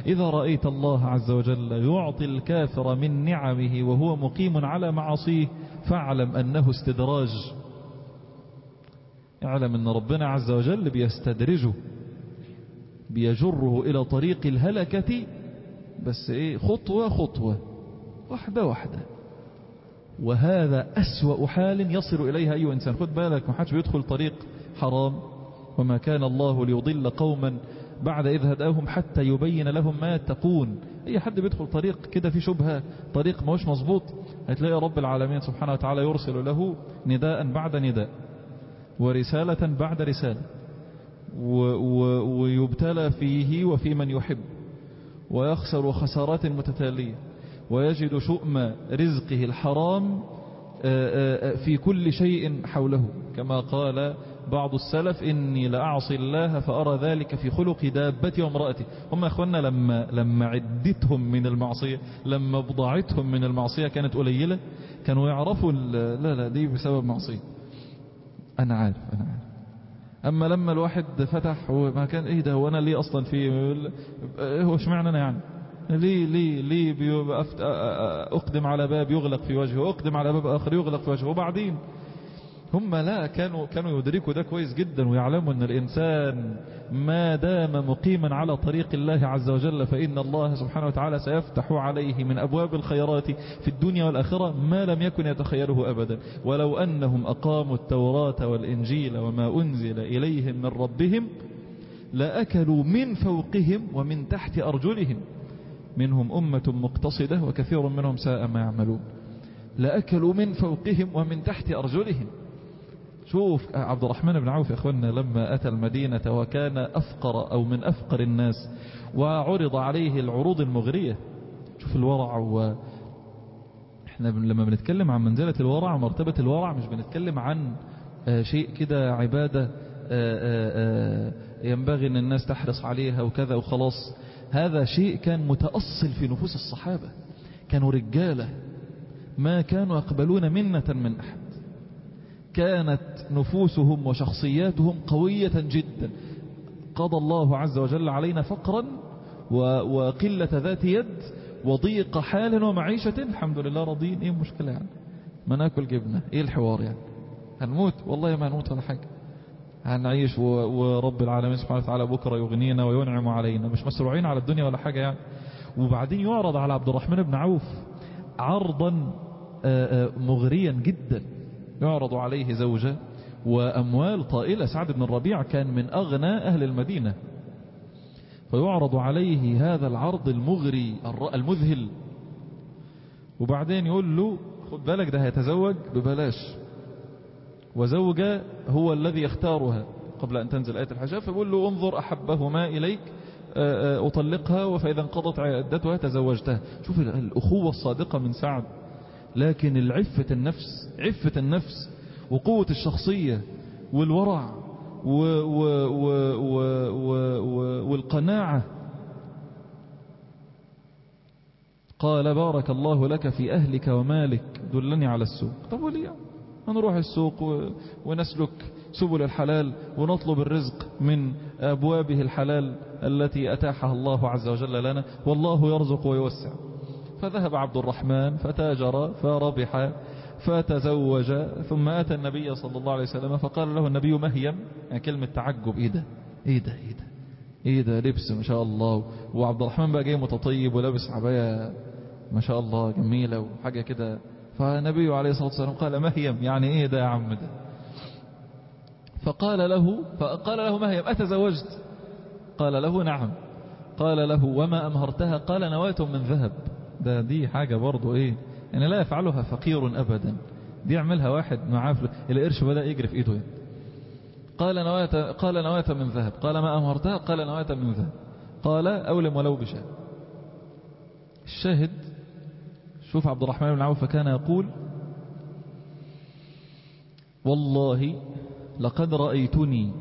إذا رأيت الله عز وجل يعطي الكافر من نعمه وهو مقيم على معاصيه فاعلم أنه استدراج اعلم أن ربنا عز وجل بيستدرجه بيجره إلى طريق الهلكة بس إيه خطوة خطوة واحدة واحدة وهذا أسوأ حال يصل إليها أي إنسان خد بالك ما حدش بيدخل طريق حرام وما كان الله ليضل قوما بعد إذ هداهم حتى يبين لهم ما يتقون أي حد بيدخل طريق كده في شبهة طريق ما هوش مظبوط هتلاقي رب العالمين سبحانه وتعالى يرسل له نداء بعد نداء ورسالة بعد رسالة ويبتلى فيه وفي من يحب ويخسر خسارات متتالية ويجد شؤم رزقه الحرام في كل شيء حوله كما قال بعض السلف إني لأعصي الله فأرى ذلك في خلق دابتي وامرأتي هم أخوانا لما, لما عدتهم من المعصية لما بضاعتهم من المعصية كانت قليلة كانوا يعرفوا لا لا دي بسبب معصية أنا عارف أنا عارف أما لما الواحد فتح وما كان إيه ده وأنا ليه أصلا في هو اشمعنى أنا يعني ليه ليه ليه أقدم على باب يغلق في وجهه أقدم على باب آخر يغلق في وجهه وبعدين هم لا كانوا كانوا يدركوا ده كويس جدا ويعلموا أن الإنسان ما دام مقيما على طريق الله عز وجل فإن الله سبحانه وتعالى سيفتح عليه من أبواب الخيرات في الدنيا والآخرة ما لم يكن يتخيله أبدا ولو أنهم أقاموا التوراة والإنجيل وما أنزل إليهم من ربهم لأكلوا من فوقهم ومن تحت أرجلهم منهم أمة مقتصدة وكثير منهم ساء ما يعملون لأكلوا من فوقهم ومن تحت أرجلهم شوف عبد الرحمن بن عوف يا اخوانا لما أتى المدينة وكان أفقر أو من أفقر الناس وعرض عليه العروض المغرية شوف الورع و احنا لما بنتكلم عن منزلة الورع مرتبة الورع مش بنتكلم عن شيء كده عبادة ينبغي ان الناس تحرص عليها وكذا وخلاص هذا شيء كان متأصل في نفوس الصحابة كانوا رجالة ما كانوا يقبلون منة من أحد كانت نفوسهم وشخصياتهم قوية جدا قضى الله عز وجل علينا فقرا وقلة ذات يد وضيق حال ومعيشة الحمد لله راضين ايه المشكلة يعني ما ناكل جبنة ايه الحوار يعني هنموت والله ما هنموت ولا حاجة هنعيش ورب العالمين سبحانه وتعالى بكرة يغنينا وينعم علينا مش مسروعين على الدنيا ولا حاجة يعني وبعدين يعرض على عبد الرحمن بن عوف عرضا مغريا جدا يعرض عليه زوجة وأموال طائلة سعد بن الربيع كان من أغنى أهل المدينة فيعرض عليه هذا العرض المغري المذهل وبعدين يقول له خد بالك ده هيتزوج ببلاش وزوجة هو الذي يختارها قبل أن تنزل آية الحجاب فيقول له انظر أحبهما إليك أطلقها فإذا انقضت عدتها تزوجتها شوف الأخوة الصادقة من سعد لكن العفة النفس عفة النفس وقوة الشخصية والورع و و و و و و والقناعة قال بارك الله لك في أهلك ومالك دلني على السوق طب وليه هنروح السوق و... ونسلك سبل الحلال ونطلب الرزق من أبوابه الحلال التي أتاحها الله عز وجل لنا والله يرزق ويوسع فذهب عبد الرحمن فتاجر فربح فتزوج ثم أتى النبي صلى الله عليه وسلم فقال له النبي مهيم يعني كلمة تعجب إيه ده إيه ده إيه ده إيه ده لبس ما شاء الله وعبد الرحمن بقى جاي متطيب ولابس عباية ما شاء الله جميلة وحاجة كده فالنبي عليه الصلاة والسلام قال مهيم يعني إيه ده يا عم ده فقال له فقال له مهيم أتزوجت قال له نعم قال له وما أمهرتها قال نواة من ذهب ده دي حاجة برضو ايه يعني لا يفعلها فقير ابدا دي يعملها واحد معاه القرش بدأ يجري في ايده يعني. قال نواة قال نواة من ذهب قال ما امهرتها قال نواة من ذهب قال اولم ولو بشاء الشاهد شوف عبد الرحمن بن عوف كان يقول والله لقد رأيتني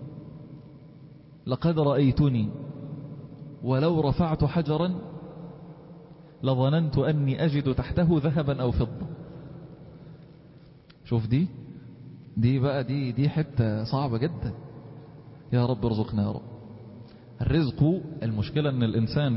لقد رأيتني ولو رفعت حجرا لظننت أني أجد تحته ذهبا أو فضة شوف دي دي بقى دي دي حتة صعبة جدا يا رب ارزقنا يا رب الرزق المشكلة أن الإنسان